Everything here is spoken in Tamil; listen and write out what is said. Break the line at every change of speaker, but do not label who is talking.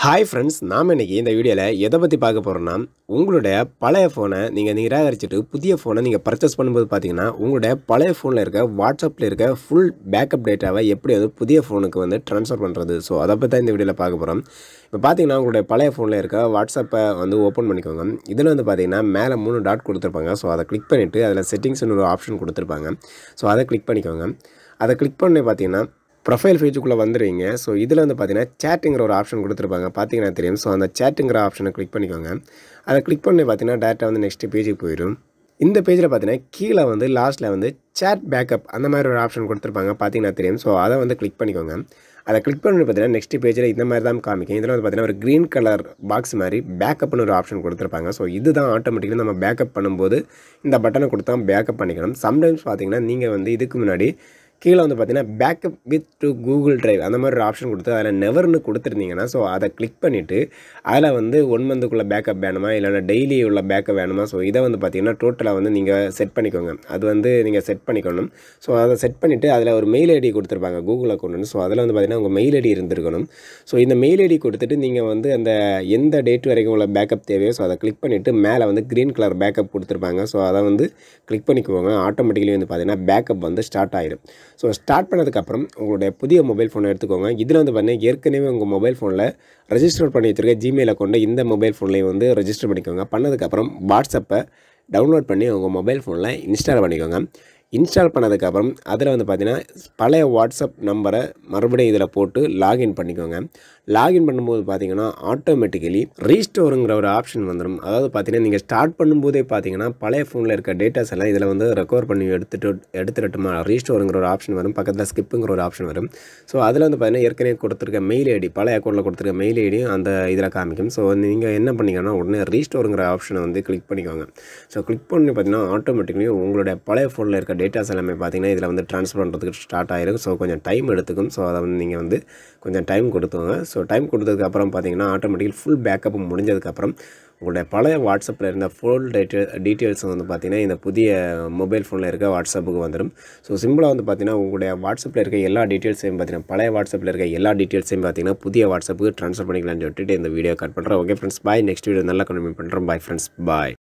ஹாய் ஃப்ரெண்ட்ஸ் நாம் இன்றைக்கி இந்த வீடியோவில் எதை பற்றி பார்க்க போகிறோன்னா உங்களுடைய பழைய ஃபோனை நீங்கள் நிராகரிச்சுட்டு புதிய ஃபோனை நீங்கள் பர்ச்சேஸ் பண்ணும்போது பார்த்தீங்கன்னா உங்களுடைய பழைய ஃபோனில் இருக்க வாட்ஸ்அப்பில் இருக்க ஃபுல் பேக்கப் டேட்டாவை எப்படி வந்து புதிய ஃபோனுக்கு வந்து ட்ரான்ஸ்ஃபர் பண்ணுறது ஸோ அதை பற்றி தான் இந்த வீடியோவில் பார்க்க போகிறோம் இப்போ பார்த்தீங்கன்னா உங்களுடைய பழைய ஃபோனில் இருக்க வாட்ஸ்அப்பை வந்து ஓப்பன் பண்ணிக்கோங்க இதில் வந்து பார்த்தீங்கன்னா மேலே மூணு டாட் கொடுத்துருப்பாங்க ஸோ அதை கிளிக் பண்ணிவிட்டு அதில் செட்டிங்ஸ்னு ஒரு ஆப்ஷன் கொடுத்துருப்பாங்க ஸோ அதை கிளிக் பண்ணிக்கோங்க அதை கிளிக் பண்ணி பார்த்தீங்கன்னா ப்ரொஃபைல் பேஜுக்குள்ளே வந்துடுவீங்க ஸோ இதில் வந்து பார்த்தீங்கன்னா சேட்டுங்கிற ஒரு ஆப்ஷன் கொடுத்துருப்பாங்க பார்த்தீங்கன்னா தெரியும் ஸோ அந்த சேட்டுங்கிற ஆப்ஷனை கிளிக் பண்ணிக்கோங்க அதை கிளிக் பண்ணி பார்த்தீங்கன்னா டேரெக்டாக வந்து நெக்ஸ்ட் பேஜுக்கு போயிடும் இந்த பேஜில் பார்த்தீங்கன்னா கீழே வந்து லாஸ்ட்டில் வந்து சேட் பேக்கப் அந்த மாதிரி ஒரு ஆப்ஷன் கொடுத்துருப்பாங்க பார்த்தீங்கன்னா தெரியும் ஸோ அதை வந்து கிளிக் பண்ணிக்கோங்க அதை கிளிக் பண்ணி பார்த்தீங்கன்னா நெக்ஸ்ட் பேஜில் இந்த மாதிரி தான் காமிக்கும் இதில் வந்து பார்த்தீங்கன்னா ஒரு க்ரீன் கலர் பாக்ஸ் மாதிரி பேக்கப்னு ஒரு ஆப்ஷன் கொடுத்துருப்பாங்க ஸோ இதுதான் ஆட்டோமேட்டிக்கலி நம்ம பேக்கப் பண்ணும்போது இந்த பட்டனை கொடுத்தா பேக்கப் பண்ணிக்கணும் சம்டைம்ஸ் பார்த்தீங்கன்னா நீங்கள் வந்து இதுக்கு முன்னாடி கீழே வந்து பார்த்தீங்கன்னா backup with to Google drive அந்த மாதிரி ஒரு ஆப்ஷன் கொடுத்து அதில் நெவர்னு கொடுத்துருந்தீங்கன்னா ஸோ அதை கிளிக் பண்ணிவிட்டு அதில் வந்து ஒன் மந்த்துக்குள்ளே பேக்கப் வேணுமா இல்லைனா டெய்லி உள்ள பேக்கப் வேணுமா ஸோ இதை வந்து பார்த்தீங்கன்னா டோட்டலாக வந்து நீங்கள் செட் பண்ணிக்கோங்க அது வந்து நீங்கள் செட் பண்ணிக்கணும் ஸோ அதை செட் பண்ணிவிட்டு அதில் ஒரு மெயில் ஐடி கொடுத்துருப்பாங்க கூகுள் அக்கௌண்ட்னு ஸோ அதில் வந்து பார்த்தீங்கன்னா உங்கள் மெயில் ஐடி இருந்திருக்கணும் ஸோ இந்த மெயில் ஐடி கொடுத்துட்டு நீங்கள் வந்து அந்த எந்த டேட் வரைக்கும் உள்ள பேக்கப் தேவையோ ஸோ அதை கிளிக் பண்ணிவிட்டு மேலே வந்து க்ரீன் கலர் பேக்கப் கொடுத்துருப்பாங்க ஸோ அதை வந்து கிளிக் பண்ணிக்குவோங்க ஆட்டோமேட்டிக்கலி வந்து பார்த்தீங்கன்னா பேக்கப் வந்து ஸ்டார்ட் ஆகிடும் ஸோ ஸ்டார்ட் பண்ணதுக்கப்புறம் உங்களுடைய புதிய மொபைல் ஃபோனை எடுத்துக்கோங்க இதில் வந்து பார்த்தீங்கன்னா ஏற்கனவே உங்கள் மொபைல் ஃபோனில் ரெஜிஸ்டர் பண்ணி வச்சுருக்க ஜிமெயில் அக்கௌண்ட்டை இந்த மொபைல் ஃபோன்லேயும் வந்து ரெஜிஸ்டர் பண்ணிக்கோங்க பண்ணதுக்கப்புறம் வாட்ஸ்அப்பை டவுன்லோட் பண்ணி உங்கள் மொபைல் ஃபோனில் இன்ஸ்டால் பண்ணிக்கோங்க இன்ஸ்டால் பண்ணதுக்கப்புறம் அதில் வந்து பார்த்தீங்கன்னா பழைய வாட்ஸ்அப் நம்பரை மறுபடியும் இதில் போட்டு லாகின் பண்ணிக்கோங்க லாகின் பண்ணும்போது பார்த்தீங்கன்னா ஆட்டோமேட்டிக்கலி ரீஸ்டோருங்கிற ஒரு ஆப்ஷன் வந்துடும் அதாவது பார்த்தீங்கன்னா நீங்கள் ஸ்டார்ட் பண்ணும்போதே பார்த்தீங்கன்னா பழைய ஃபோனில் இருக்க டேட்டாஸ் எல்லாம் இதில் வந்து ரெக்கவர் பண்ணி எடுத்துட்டு எடுத்துட்டுமா ரீஸ்டோருங்கிற ஒரு ஆப்ஷன் வரும் பக்கத்தில் ஸ்கிப்புங்கிற ஒரு ஆப்ஷன் வரும் ஸோ அதில் வந்து பார்த்தீங்கன்னா ஏற்கனவே கொடுத்துருக்க மெயில் ஐடி பழைய அக்கௌண்ட்டில் கொடுத்துருக்க மெயில் ஐடியும் அந்த இதில் காமிக்கும் ஸோ நீங்கள் என்ன பண்ணிக்கணும்னா உடனே ரீஸ்டோருங்கிற ஆப்ஷனை வந்து கிளிக் பண்ணிக்கோங்க ஸோ கிளிக் பண்ணி பார்த்தீங்கன்னா ஆட்டோமேட்டிக்கலி உங்களுடைய பழைய ஃபோனில் இருக்க டேட்டாஸ் எல்லாமே பார்த்தீங்கன்னா இதில் வந்து ட்ரான்ஸ்ஃபர் பண்ணுறதுக்கு ஸ்டார்ட் ஆயிரும் ஸோ கொஞ்சம் டைம் எடுத்துக்கும் ஸோ அதை வந்து நீங்கள் வந்து கொஞ்சம் டைம் கொடுத்துங்க ஸோ டைம் கொடுத்ததுக்கப்புறம் பார்த்தீங்கன்னா ஆட்டோமேட்டிக்கல் ஃபுல் பேக்கப் முடிஞ்சதுக்கப்புறம் உங்களுடைய பழைய வாட்ஸ்அப்பில் இருந்த ஃபுல் டீட்டெயில் டீட்டெயில்ஸ் வந்து பார்த்தீங்கன்னா இந்த புதிய மொபைல் ஃபோனில் இருக்க வாட்ஸ்அப்புக்கு வந்துடும் ஸோ சிம்பிளாக வந்து பார்த்தீங்கன்னா உங்களுடைய வாட்ஸ்அப்பில் இருக்க எல்லா டீட்டெயில்ஸையும் பார்த்தீங்கன்னா பழைய வாட்ஸ்அப்பில் இருக்க எல்லா டீட்டெயில்ஸையும் பார்த்தீங்கன்னா புதிய வாட்ஸ்அப்புக்கு ட்ரான்ஸ்ஃபர் பண்ணிக்கலாம்னு சொல்லிட்டு இந்த வீடியோ கட் பண்ணுறேன் okay friends bye next video நல்லா கன்வீன் பண்ணுறேன் பாய் ஃப்ரெண்ட்ஸ் பாய்